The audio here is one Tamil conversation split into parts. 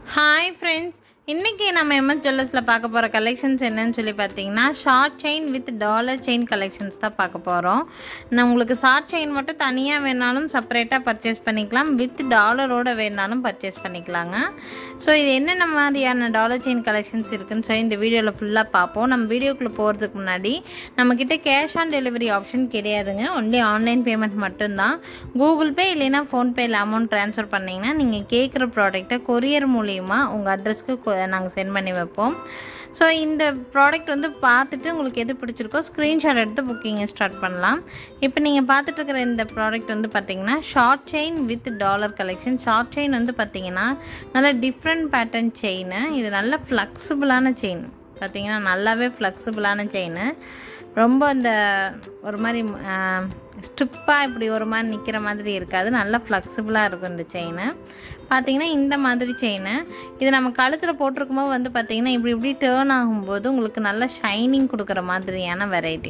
ஹாய் ஃப்ரெண்ட்ஸ் இன்றைக்கி நம்ம எம்எஸ் ஜுவல்லர்ஸில் பார்க்க போகிற கலெக்ஷன்ஸ் என்னன்னு சொல்லி பார்த்தீங்கன்னா short chain with dollar chain collections தான் பார்க்க போகிறோம் நான் உங்களுக்கு ஷார்ட் செயின் மட்டும் தனியாக வேணாலும் செப்பரேட்டாக பர்ச்சேஸ் பண்ணிக்கலாம் வித் டாலரோட வேணாலும் பர்ச்சேஸ் பண்ணிக்கலாங்க ஸோ இது என்னென்ன மாதிரியான டாலர் செயின் கலெக்ஷன்ஸ் இருக்குன்னு சொல்லி இந்த வீடியோவில் ஃபுல்லாக பார்ப்போம் நம்ம வீடியோக்குள்ளே போகிறதுக்கு முன்னாடி நம்மக்கிட்ட கேஷ் ஆன் டெலிவரி ஆப்ஷன் கிடையாதுங்க ஒன்லி ஆன்லைன் பேமெண்ட் மட்டும்தான் கூகுள் பே இல்லைன்னா ஃபோன்பேயில் அமௌண்ட் ட்ரான்ஸ்ஃபர் பண்ணிங்கன்னா நீங்கள் கேட்குற ப்ராடக்ட்டை கொரியர் மூலியமா உங்கள் அட்ரஸ்க்கு நாங்கள் சென்ட் பண்ணி வைப்போம் ஸோ இந்த ப்ராடக்ட் வந்து பார்த்துட்டு உங்களுக்கு எது பிடிச்சிருக்கோ ஸ்க்ரீன்ஷாட் எடுத்து புக்கிங்கை ஸ்டார்ட் பண்ணலாம் இப்போ நீங்கள் பார்த்துட்டு இருக்கிற இந்த ப்ராடக்ட் வந்து பார்த்தீங்கன்னா short chain with dollar collection short chain வந்து பார்த்தீங்கன்னா நல்ல டிஃப்ரெண்ட் பேட்டர்ன் செயின் இது நல்ல ஃப்ளெக்சிபிளான செயின் பார்த்தீங்கன்னா நல்லாவே ஃப்ளெக்சிபிளான செயின் ரொம்ப இந்த ஒரு மாதிரி ஸ்டிப்பாக இப்படி ஒரு மாதிரி நிற்கிற மாதிரி இருக்காது நல்லா ஃப்ளெக்சிபிளாக இருக்கும் இந்த செயின் பார்த்தீங்கன்னா இந்த மாதிரி செயின் இது நம்ம கழுத்தில் போட்டிருக்கும்போது வந்து பார்த்தீங்கன்னா இப்படி இப்படி டேர்ன் ஆகும்போது உங்களுக்கு நல்ல ஷைனிங் கொடுக்குற மாதிரியான வெரைட்டி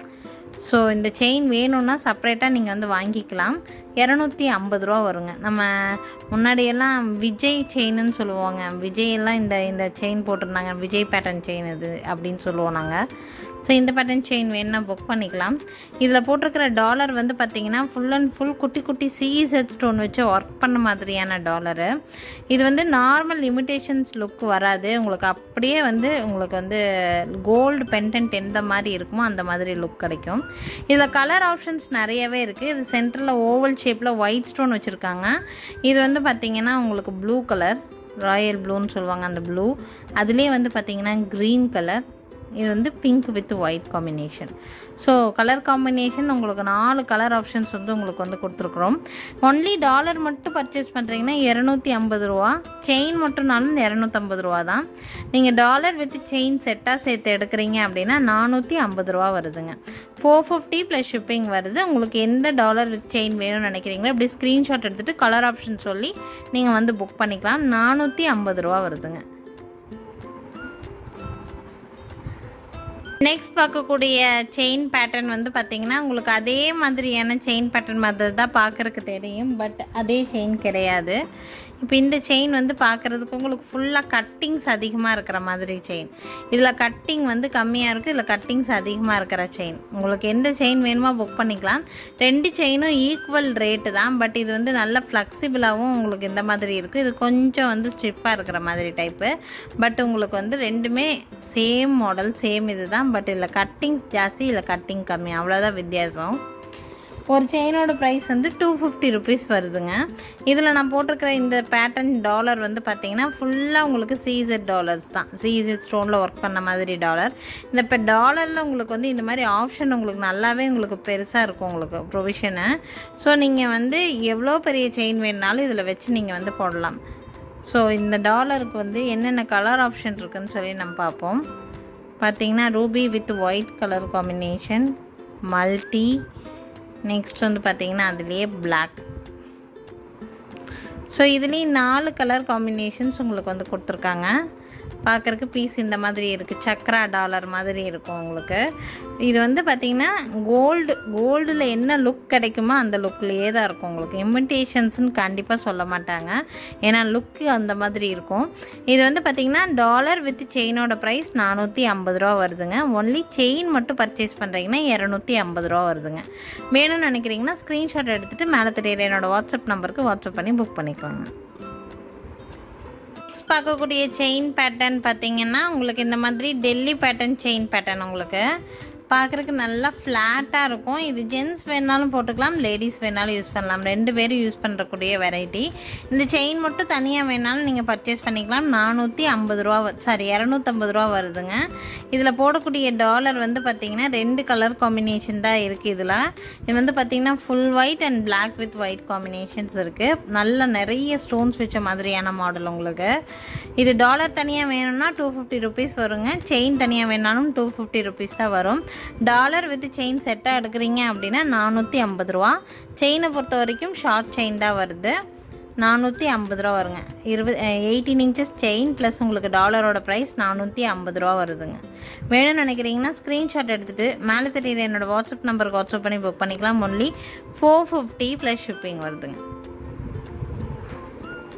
ஸோ இந்த செயின் வேணும்னா செப்பரேட்டாக நீங்கள் வந்து வாங்கிக்கலாம் இரநூத்தி ஐம்பது ரூபா வருங்க நம்ம முன்னாடியெல்லாம் விஜய் செயின்னு சொல்லுவாங்க விஜய் எல்லாம் இந்த இந்த செயின் போட்டிருந்தாங்க விஜய் பேட்டர்ன் செயின் இது அப்படின்னு சொல்லுவோம் நாங்கள் ஸோ இந்த பேட்டர்ன் செயின் வேணுன்னா புக் பண்ணிக்கலாம் இதில் போட்டிருக்கிற டாலர் வந்து பார்த்தீங்கன்னா ஃபுல் அண்ட் ஃபுல் குட்டி குட்டி சீசட் ஸ்டோன் வச்சு ஒர்க் பண்ண மாதிரியான டாலரு இது வந்து நார்மல் இமிடேஷன்ஸ் லுக் வராது உங்களுக்கு அப்படியே வந்து உங்களுக்கு வந்து கோல்டு பென்டென்ட் எந்த மாதிரி இருக்குமோ அந்த மாதிரி லுக் கிடைக்கும் இதில் கலர் ஆப்ஷன்ஸ் நிறையவே இருக்குது இது சென்டரில் ஓவல் ஷேப்பில் ஒயிட் ஸ்டோன் வச்சுருக்காங்க இது வந்து பார்த்தீங்கன்னா உங்களுக்கு ப்ளூ கலர் ராயல் ப்ளூன்னு சொல்லுவாங்க அந்த ப்ளூ அதுலேயே வந்து பார்த்தீங்கன்னா க்ரீன் கலர் இது வந்து pink with white combination so colour combination உங்களுக்கு நாலு கலர் ஆப்ஷன்ஸ் வந்து உங்களுக்கு வந்து கொடுத்துருக்குறோம் ஒன்லி டாலர் மட்டும் பர்ச்சேஸ் பண்ணுறீங்கன்னா இரநூத்தி ஐம்பது ரூபா செயின் மட்டும்னாலும் இரநூத்தம்பது ரூபா தான் நீங்கள் டாலர் வித் செயின் செட்டாக சேர்த்து எடுக்கிறீங்க அப்படின்னா நானூற்றி ஐம்பது ரூபா வருதுங்க ஃபோர் ஃபிஃப்டி ப்ளஸ் ஷிப்பிங் வருது உங்களுக்கு எந்த டாலர் வித் செயின் வேணும்னு நினைக்கிறீங்களோ அப்படி ஸ்க்ரீன்ஷாட் எடுத்துகிட்டு கலர் ஆப்ஷன் சொல்லி நீங்கள் வந்து புக் பண்ணிக்கலாம் நானூற்றி ஐம்பது ரூபா வருதுங்க நெக்ஸ்ட் பார்க்கக்கூடிய செயின் பேட்டர்ன் வந்து பார்த்தீங்கன்னா உங்களுக்கு அதே மாதிரியான செயின் பேட்டர்ன் மாதிரி தான் பார்க்குறக்கு தெரியும் பட் அதே செயின் கிடையாது இப்போ இந்த செயின் வந்து பார்க்குறதுக்கு உங்களுக்கு ஃபுல்லாக கட்டிங்ஸ் அதிகமாக இருக்கிற மாதிரி செயின் இதில் கட்டிங் வந்து கம்மியாக இருக்குது இதில் கட்டிங்ஸ் அதிகமாக இருக்கிற செயின் உங்களுக்கு எந்த செயின் வேணுமோ புக் பண்ணிக்கலாம் ரெண்டு செயினும் ஈக்குவல் ரேட்டு தான் பட் இது வந்து நல்ல ஃப்ளெக்சிபிளாகவும் உங்களுக்கு இந்த மாதிரி இருக்குது இது கொஞ்சம் வந்து ஸ்டிஃபாக இருக்கிற மாதிரி டைப்பு பட் உங்களுக்கு வந்து ரெண்டுமே சேம் மாடல் சேம் இது தான் பட் இதில் கட்டிங்ஸ் ஜாஸ்தி இல்லை கட்டிங் கம்மி அவ்வளோதான் வித்தியாசம் ஒரு செயினோட ப்ரைஸ் வந்து டூ ஃபிஃப்டி ருபீஸ் வருதுங்க இதில் நான் போட்டிருக்கிற இந்த பேட்டர்ன் டாலர் வந்து பார்த்தீங்கன்னா ஃபுல்லாக உங்களுக்கு சீசட் டாலர்ஸ் தான் சீசட் ஸ்டோனில் ஒர்க் பண்ண மாதிரி டாலர் இந்த இப்போ டாலரில் உங்களுக்கு வந்து இந்த மாதிரி ஆப்ஷன் உங்களுக்கு நல்லாவே உங்களுக்கு பெருசாக இருக்கும் உங்களுக்கு ப்ரொவிஷனு ஸோ நீங்கள் வந்து எவ்வளோ பெரிய செயின் வேணுனாலும் இதில் வச்சு நீங்கள் வந்து போடலாம் ஸோ இந்த டாலருக்கு வந்து என்னென்ன கலர் ஆப்ஷன் இருக்குன்னு சொல்லி நம்ம பார்ப்போம் பார்த்தீங்கன்னா ruby with white colour combination multi next வந்து பார்த்தீங்கன்னா அதுலேயே பிளாக் ஸோ இதுலேயும் நாலு கலர் காம்பினேஷன்ஸ் உங்களுக்கு வந்து கொடுத்துருக்காங்க பார்க்குறக்கு பீஸ் இந்த மாதிரி இருக்குது சக்ரா டாலர் மாதிரி இருக்கும் உங்களுக்கு இது வந்து பார்த்திங்கன்னா கோல்டு கோல்டில் என்ன லுக் கிடைக்குமோ அந்த லுக்லேயே தான் இருக்கும் உங்களுக்கு இமிட்டேஷன்ஸ்னு கண்டிப்பாக சொல்ல மாட்டாங்க ஏன்னா லுக்கு அந்த மாதிரி இருக்கும் இது வந்து பார்த்திங்கன்னா டாலர் வித் செயினோட ப்ரைஸ் நானூற்றி ஐம்பது ரூபா வருதுங்க ஒன்லி செயின் மட்டும் பர்ச்சேஸ் பண்ணுறீங்கன்னா இரநூத்தி ஐம்பது ரூபா வருதுங்க வேணும்னு நினைக்கிறீங்கன்னா ஸ்க்ரீன்ஷாட் எடுத்துகிட்டு மேலே தெரியல என்னோடய வாட்ஸ்அப் நம்பருக்கு வாட்ஸ்அப் பண்ணி புக் பண்ணிக்கோங்க பார்க்கக்கூடிய செயின் பேட்டர்ன் பார்த்தீங்கன்னா உங்களுக்கு இந்த மாதிரி டெல்லி பேட்டர்ன் செயின் பேட்டர்ன் உங்களுக்கு பார்க்குறதுக்கு நல்லா ஃப்ளாட்டாக இருக்கும் இது ஜென்ஸ் வேணாலும் போட்டுக்கலாம் லேடிஸ் வேணாலும் யூஸ் பண்ணலாம் ரெண்டு பேரும் யூஸ் பண்ணுறக்கூடிய வெரைட்டி இந்த செயின் மட்டும் தனியாக வேணாலும் நீங்கள் பர்ச்சேஸ் பண்ணிக்கலாம் நானூற்றி ஐம்பது ரூபா சாரி இரநூத்தம்பது ரூபா வருதுங்க இதில் போடக்கூடிய டாலர் வந்து பார்த்திங்கன்னா ரெண்டு கலர் காம்பினேஷன் தான் இருக்குது இதில் இது வந்து பார்த்திங்கன்னா full white and black with white combinations இருக்குது நல்ல நிறைய ஸ்டோன்ஸ் வச்ச மாதிரியான மாடல் உங்களுக்கு இது டாலர் தனியாக வேணும்னா டூ ஃபிஃப்டி ருபீஸ் வருங்க செயின் தனியாக வேணாலும் டூ ஃபிஃப்டி ருபீஸ் தான் வரும் டாலர் வித் செயின் செட்டாக எடுக்கிறீங்க அப்படின்னா நானூற்றி ஐம்பது ரூபா செயினை பொறுத்த வரைக்கும் ஷார்ட் செயின் தான் வருது நானூற்றி ஐம்பது ரூபா வருங்க இருபது எயிட்டீன் இன்ச்சஸ் செயின் ப்ளஸ் உங்களுக்கு டாலரோட ப்ரைஸ் நானூற்றி ஐம்பது ரூபா வருதுங்க வேணும்னு நினைக்கிறீங்கன்னா ஸ்க்ரீன்ஷாட் எடுத்துகிட்டு மேலே தெரியுற என்னோடய வாட்ஸ்அப் நம்பருக்கு வாட்ஸ்அப் பண்ணி புக் பண்ணிக்கலாம் only four fifty plus shipping வருதுங்க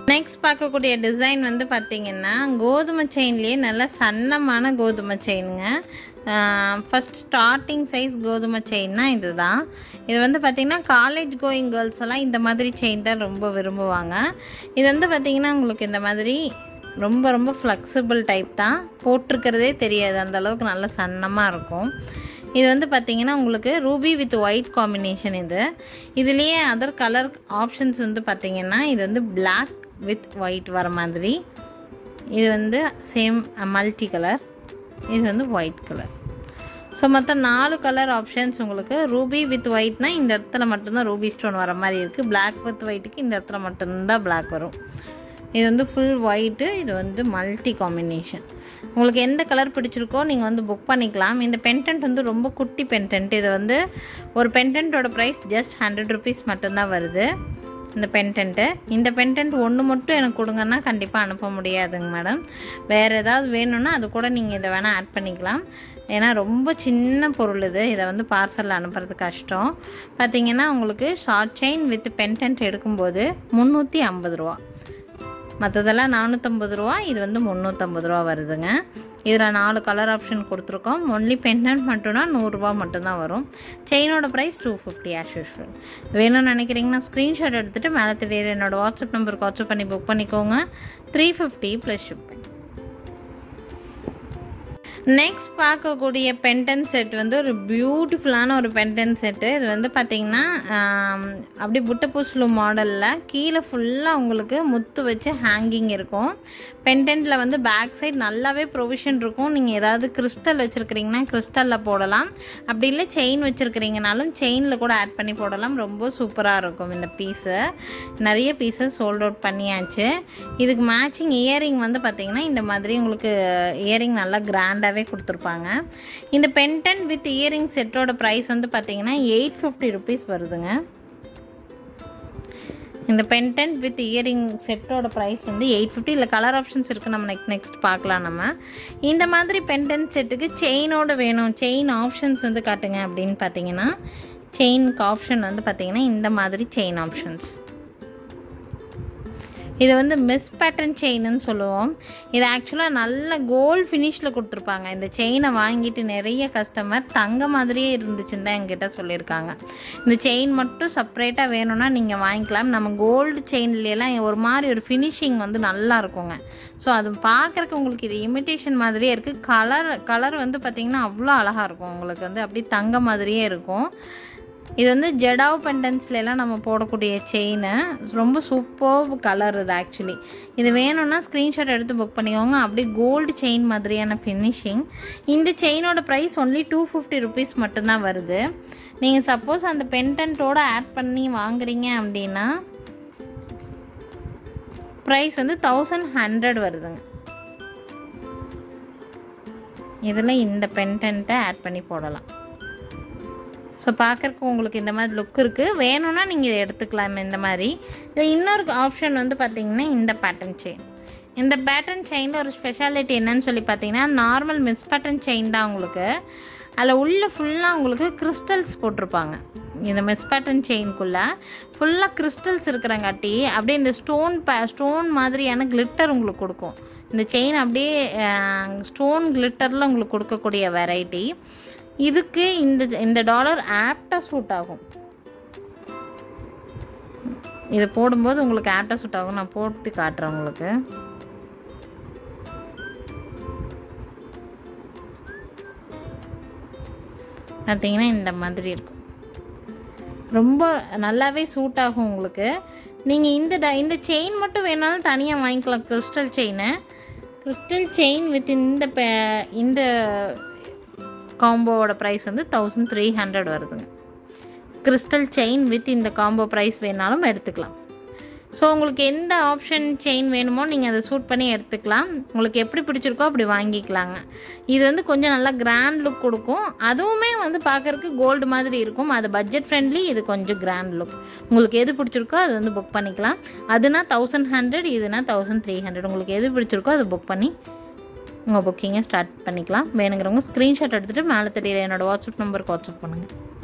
நெக்ஸ்ட் பார்க்கக்கூடிய டிசைன் வந்து பார்த்திங்கன்னா கோதுமை செயின்லேயே நல்ல சன்னமான கோதுமை செயினுங்க ஃபஸ்ட் ஸ்டார்டிங் சைஸ் கோதுமை செயின்னா இது தான் இது வந்து பார்த்திங்கன்னா காலேஜ் கோயிங் கேர்ள்ஸ் எல்லாம் இந்த மாதிரி செயின் தான் ரொம்ப விரும்புவாங்க இது வந்து பார்த்திங்கன்னா உங்களுக்கு இந்த மாதிரி ரொம்ப ரொம்ப ஃப்ளெக்சிபிள் டைப் தான் போட்டிருக்கிறதே தெரியாது அந்த அளவுக்கு நல்ல சன்னமாக இருக்கும் இது வந்து பார்த்திங்கன்னா உங்களுக்கு ரூபி வித் ஒயிட் காம்பினேஷன் இது இதுலேயே அதர் கலர் ஆப்ஷன்ஸ் வந்து பார்த்திங்கன்னா இது வந்து பிளாக் வித் ஒயிட் வர மாதிரி இது வந்து சேம் மல்டி கலர் இது வந்து ஒயிட் கலர் ஸோ மொத்தம் நாலு கலர் ஆப்ஷன்ஸ் உங்களுக்கு ரூபி வித் ஒயிட்னா இந்த இடத்துல மட்டும்தான் ரூபி ஸ்டோன் வர மாதிரி இருக்குது பிளாக் வித் ஒயிட்டுக்கு இந்த இடத்துல மட்டும்தான் பிளாக் வரும் இது வந்து ஃபுல் ஒயிட்டு இது வந்து மல்டி காம்பினேஷன் உங்களுக்கு எந்த கலர் பிடிச்சிருக்கோ நீங்கள் வந்து புக் பண்ணிக்கலாம் இந்த பென்டென்ட் வந்து ரொம்ப குட்டி பென்டென்ட் இது வந்து ஒரு பென்டென்ட்டோட ப்ரைஸ் ஜஸ்ட் ஹண்ட்ரட் ருபீஸ் மட்டும்தான் வருது இந்த பென்டென்ட்டு இந்த பென்டென்ட் ஒன்று மட்டும் எனக்கு கொடுங்கன்னா கண்டிப்பாக அனுப்ப முடியாதுங்க மேடம் வேறு ஏதாவது வேணும்னா அது கூட நீங்கள் இதை வேணால் ஆட் பண்ணிக்கலாம் ஏன்னா ரொம்ப சின்ன பொருள் இது இதை வந்து பார்சலில் அனுப்புறது கஷ்டம் பார்த்தீங்கன்னா உங்களுக்கு ஷார்ட் செயின் வித் பென்டென்ட் எடுக்கும்போது முந்நூற்றி ஐம்பது ரூபா மற்றதெல்லாம் நானூற்றம்பது ரூபா இது வந்து முந்நூற்றம்பது ரூபா வருதுங்க இதில் நாலு கலர் ஆப்ஷன் கொடுத்துருக்கோம் ஒன்லி பெண்டன்ட் மட்டும்னா நூறுரூவா மட்டும்தான் வரும் செயினோட price two fifty as usual வேணும்னு நினைக்கிறீங்கன்னா ஸ்க்ரீன்ஷாட் எடுத்துகிட்டு மேலே தெரியுற என்னோட வாட்ஸ்அப் நம்பருக்கு வாட்ஸ்அப் பண்ணி புக் பண்ணிக்கோங்க three fifty plus shipping next பார்க்கக்கூடிய பென்டன் செட் வந்து ஒரு பியூட்டிஃபுல்லான ஒரு பென்டன் செட்டு இது வந்து பார்த்திங்கன்னா அப்படி புட்டப்பூஸ்லு மாடலில் கீழே ஃபுல்லாக உங்களுக்கு முத்து வச்சு ஹேங்கிங் இருக்கும் பென்டென்ட்டில் வந்து பேக் சைடு நல்லாவே ப்ரொவிஷன் இருக்கும் நீங்கள் ஏதாவது கிறிஸ்டல் வச்சுருக்கிறீங்கன்னா கிறிஸ்டலில் போடலாம் அப்படி இல்லை செயின் வச்சுருக்கிறீங்கனாலும் செயினில் கூட ஆட் பண்ணி போடலாம் ரொம்ப சூப்பராக இருக்கும் இந்த பீஸு நிறைய பீஸஸ் சோல்ட் அவுட் பண்ணியாச்சு இதுக்கு மேட்சிங் இயரிங் வந்து பார்த்திங்கன்னா இந்த மாதிரி உங்களுக்கு இயரிங் நல்லா கிராண்டாகவே கொடுத்துருப்பாங்க இந்த பென்டன் வித் இயரிங் செட்டோட ப்ரைஸ் வந்து பார்த்திங்கன்னா எயிட் ஃபிஃப்டி ருபீஸ் வருதுங்க இந்த பென்டென்ட் வித் இயரிங் செட்டோட ப்ரைஸ் வந்து எயிட் ஃபிஃப்டி இல்லை கலர் ஆப்ஷன்ஸ் இருக்குது நம்ம நெக்ஸ்ட் நெக்ஸ்ட் பார்க்கலாம் நம்ம இந்த மாதிரி பென்டென்ட் செட்டுக்கு செயினோட வேணும் செயின் ஆப்ஷன்ஸ் வந்து காட்டுங்க அப்படின்னு பார்த்தீங்கன்னா செயினுக்கு ஆப்ஷன் வந்து பார்த்தீங்கன்னா இந்த மாதிரி செயின் ஆப்ஷன்ஸ் இது வந்து மிஸ் பேட்டர்ன் செயின்னு சொல்லுவோம் இது ஆக்சுவலாக நல்ல கோல்ட் ஃபினிஷில் கொடுத்துருப்பாங்க இந்த செயினை வாங்கிட்டு நிறைய கஸ்டமர் தங்க மாதிரியே இருந்துச்சுன்னு தான் எங்கிட்ட சொல்லியிருக்காங்க இந்த செயின் மட்டும் செப்பரேட்டாக வேணும்னா நீங்கள் வாங்கிக்கலாம் நம்ம கோல்டு செயின்லாம் ஒரு மாதிரி ஒரு ஃபினிஷிங் வந்து நல்லா இருக்குங்க ஸோ அது பார்க்குறக்கு உங்களுக்கு இது இமிட்டேஷன் மாதிரியே இருக்குது கலர் கலர் வந்து பார்த்திங்கன்னா அவ்வளோ அழகாக இருக்கும் உங்களுக்கு வந்து அப்படியே தங்க மாதிரியே இருக்கும் இது வந்து ஜெடாவ் பெண்டன்ஸ்லாம் நம்ம போடக்கூடிய செயின் ரொம்ப சூப்பர் கலர் இது ஆக்சுவலி இது வேணும்னா ஸ்க்ரீன்ஷாட் எடுத்து புக் பண்ணிக்கோங்க அப்படியே கோல்டு செயின் மாதிரியான ஃபினிஷிங் இந்த செயினோட price only two fifty rupees மட்டும்தான் வருது நீங்கள் சப்போஸ் அந்த பென்டன்ட்டோட ஆட் பண்ணி வாங்குறீங்க அப்படின்னா ப்ரைஸ் வந்து தௌசண்ட் ஹண்ட்ரட் வருதுங்க இதில் இந்த பென்டென்ட்டை ஆட் பண்ணி போடலாம் ஸோ பார்க்குறக்கு உங்களுக்கு இந்த மாதிரி லுக் இருக்குது வேணும்னா நீங்கள் இதை எடுத்துக்கலாம் இந்த மாதிரி இது இன்னொரு ஆப்ஷன் வந்து பார்த்திங்கன்னா இந்த பேட்டர்ன் செயின் இந்த பேட்டர்ன் செயினில் ஒரு ஸ்பெஷாலிட்டி என்னன்னு சொல்லி பார்த்தீங்கன்னா நார்மல் மிஸ் பேட்டர்ன் செயின் தான் உங்களுக்கு அதில் உள்ள ஃபுல்லாக உங்களுக்கு கிறிஸ்டல்ஸ் போட்டிருப்பாங்க இந்த மிஸ் பேட்டர்ன் செயின்குள்ளே ஃபுல்லாக கிறிஸ்டல்ஸ் இருக்கிறங்காட்டி அப்படியே இந்த ஸ்டோன் பே ஸ்டோன் மாதிரியான கிளிட்டர் உங்களுக்கு கொடுக்கும் இந்த செயின் அப்படியே ஸ்டோன் கிளிட்டரில் உங்களுக்கு கொடுக்கக்கூடிய வெரைட்டி இதுக்கு இந்த இந்த டாலர் ஆப்டாக சூட் ஆகும் இதை போடும்போது உங்களுக்கு ஆப்டாக சூட் ஆகும் நான் போட்டு காட்டுறேன் உங்களுக்கு பார்த்தீங்கன்னா இந்த மாதிரி இருக்கும் ரொம்ப நல்லாவே சூட் ஆகும் உங்களுக்கு நீங்கள் இந்த ட இந்த செயின் மட்டும் வேணாலும் தனியாக வாங்கிக்கலாம் கிறிஸ்டல் செயினை கிறிஸ்டல் செயின் வித் இந்த பே- இந்த காம்போவோட ப்ரைஸ் வந்து தௌசண்ட் த்ரீ ஹண்ட்ரட் வருதுங்க கிறிஸ்டல் செயின் வித் இந்த காம்போ ப்ரைஸ் வேணாலும் எடுத்துக்கலாம் ஸோ உங்களுக்கு எந்த ஆப்ஷன் செயின் வேணுமோ நீங்கள் அதை சூட் பண்ணி எடுத்துக்கலாம் உங்களுக்கு எப்படி பிடிச்சிருக்கோ அப்படி வாங்கிக்கலாங்க இது வந்து கொஞ்சம் நல்லா கிராண்ட் லுக் கொடுக்கும் அதுவுமே வந்து பார்க்கறதுக்கு கோல்டு மாதிரி இருக்கும் அது பட்ஜெட் ஃப்ரெண்ட்லி இது கொஞ்சம் கிராண்ட் லுக் உங்களுக்கு எது பிடிச்சிருக்கோ அது வந்து புக் பண்ணிக்கலாம் அதுனா தௌசண்ட் ஹண்ட்ரட் இதுனா தௌசண்ட் த்ரீ ஹண்ட்ரட் உங்களுக்கு எது பிடிச்சிருக்கோ அதை புக் பண்ணி உங்கள் புக்கிங்கை ஸ்டார்ட் பண்ணிக்கலாம் வேணுங்கிறவங்க ஸ்க்ரீன்ஷாட் எடுத்துகிட்டு மேலே தெரியுற என்னோடய வாட்ஸ்அப் நம்பருக்கு வாட்ஸ்அப் பண்ணுங்கள்